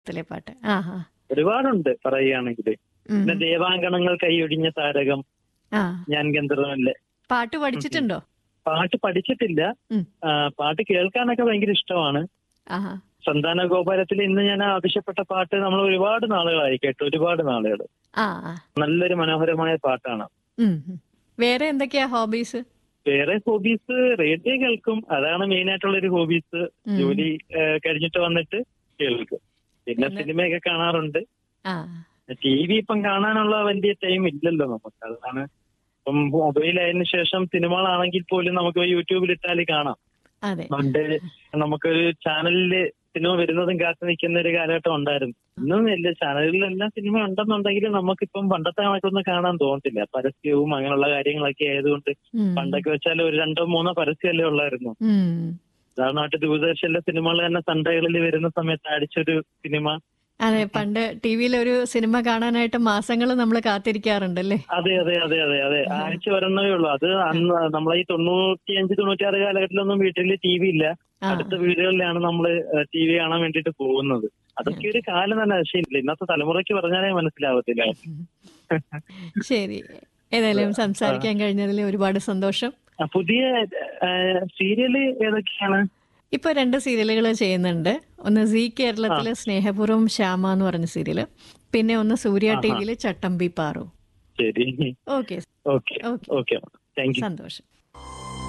ത്തിലെ പാട്ട് ആ ആ ഒരുപാടുണ്ട് പറയുകയാണെങ്കിൽ ഉം. പിന്നെ ദേവാങ്കണങ്ങൾ കൈയൊഴിഞ്ഞ താരകം ആ ഞാൻ ഗന്ധർവല്ലേ പാട്ട് പഠിച്ചിട്ടുണ്ടോ പാട്ട് പഠിച്ചിട്ടില്ല ഉം. ആ, പാട്ട് കേൾക്കാനൊക്കെ ഭയങ്കര ഇഷ്ടമാണ് ആ സന്താന ഗോപാലത്തിൽ ഇന്ന് ഞാൻ ആവശ്യപ്പെട്ട പാട്ട് നമ്മൾ ഒരുപാട് നാളുകളായി കേട്ടു ഒരുപാട് നാളുകൾ ആ ആ. നല്ലൊരു മനോഹരമായ പാട്ടാണ് ഉം, ഉം. വേറെ എന്തൊക്കെയാ ഹോബീസ് വേറെ ഹോബീസ് റേഡിയോ കേൾക്കും അതാണ് മെയിൻ ആയിട്ടുള്ള ഒരു ഹോബീസ് ഉം. ജോലി ആ, കഴിഞ്ഞിട്ട് വന്നിട്ട് കേൾക്കും പിന്നെ പിന്നെ- സിനിമയൊക്കെ കാണാറുണ്ട് ആ ടി വി ഇപ്പം കാണാനുള്ള വലിയ ടൈം ഇല്ലല്ലോ നമുക്ക് അതാണ് ഇപ്പം മൊബൈൽ ആയതിനു ശേഷം സിനിമകളാണെങ്കിൽ പോലും നമുക്ക് യൂട്യൂബിൽ ഇട്ടാൽ കാണാം അതെ പണ്ട് നമുക്കൊരു ചാനലില് സിനിമ വരുന്നതും കാത്തു നിൽക്കുന്ന ഒരു കാലഘട്ടം ഉണ്ടായിരുന്നു ഇന്നും ഇല്ല ചാനലിലെല്ലാം സിനിമ ഉണ്ടെന്നുണ്ടെങ്കിൽ നമുക്കിപ്പം പണ്ടത്തെ കണക്കൊന്നും കാണാൻ തോന്നത്തില്ല പരസ്യവും അങ്ങനെയുള്ള കാര്യങ്ങളൊക്കെ ആയതുകൊണ്ട് ഉം. പണ്ടൊക്കെ വെച്ചാൽ ഒരു രണ്ടോ മൂന്നോ പരസ്യമല്ലേ ഉള്ളായിരുന്നു ഉം. ഉദാഹരണമായിട്ട് ദൂരദർശനിലെ സിനിമകൾ തന്നെ സൺഡേകളിൽ വരുന്ന സമയത്ത് അടിച്ചൊരു സിനിമ അതെ പണ്ട് ടി വിയിൽ ഒരു സിനിമ കാണാനായിട്ട് മാസങ്ങൾ നമ്മൾ കാത്തിരിക്കാറുണ്ടല്ലേ അതെ അതെ അതെ അതെ അതെ ആഴ്ച ഒരെണ്ണമേ ഉള്ളൂ അത് അന്ന് നമ്മളെ ഈ തൊണ്ണൂറ്റിയഞ്ച് തൊണ്ണൂറ്റിയാറ് കാലഘട്ടത്തിലൊന്നും വീട്ടിൽ ടി വി ഇല്ല ആ അടുത്ത വീടുകളിലാണ് നമ്മൾ ടി വി കാണാൻ വേണ്ടിട്ട് പോകുന്നത് അതൊക്കെ ഒരു കാലം തന്നെ പക്ഷേ ഇല്ല ഇന്നത്തെ തലമുറയ്ക്ക് പറഞ്ഞാലേ മനസ്സിലാവത്തില്ല ശരി ഏതായാലും സംസാരിക്കാൻ കഴിഞ്ഞതിൽ ഒരുപാട് സന്തോഷം ആ, പുതിയ സീരിയല് ഏതൊക്കെയാണ് ഇപ്പൊ രണ്ട് സീരിയലുകൾ ചെയ്യുന്നുണ്ട് ഒന്ന് സി കേരളത്തിലെ സ്നേഹപൂർവ്വം ശ്യാമ എന്ന് പറഞ്ഞ സീരിയല് പിന്നെ ഒന്ന് സൂര്യ ടി വിയിലെ ചട്ടമ്പി പാറു ശരി okay okay okay okay thank you സന്തോഷം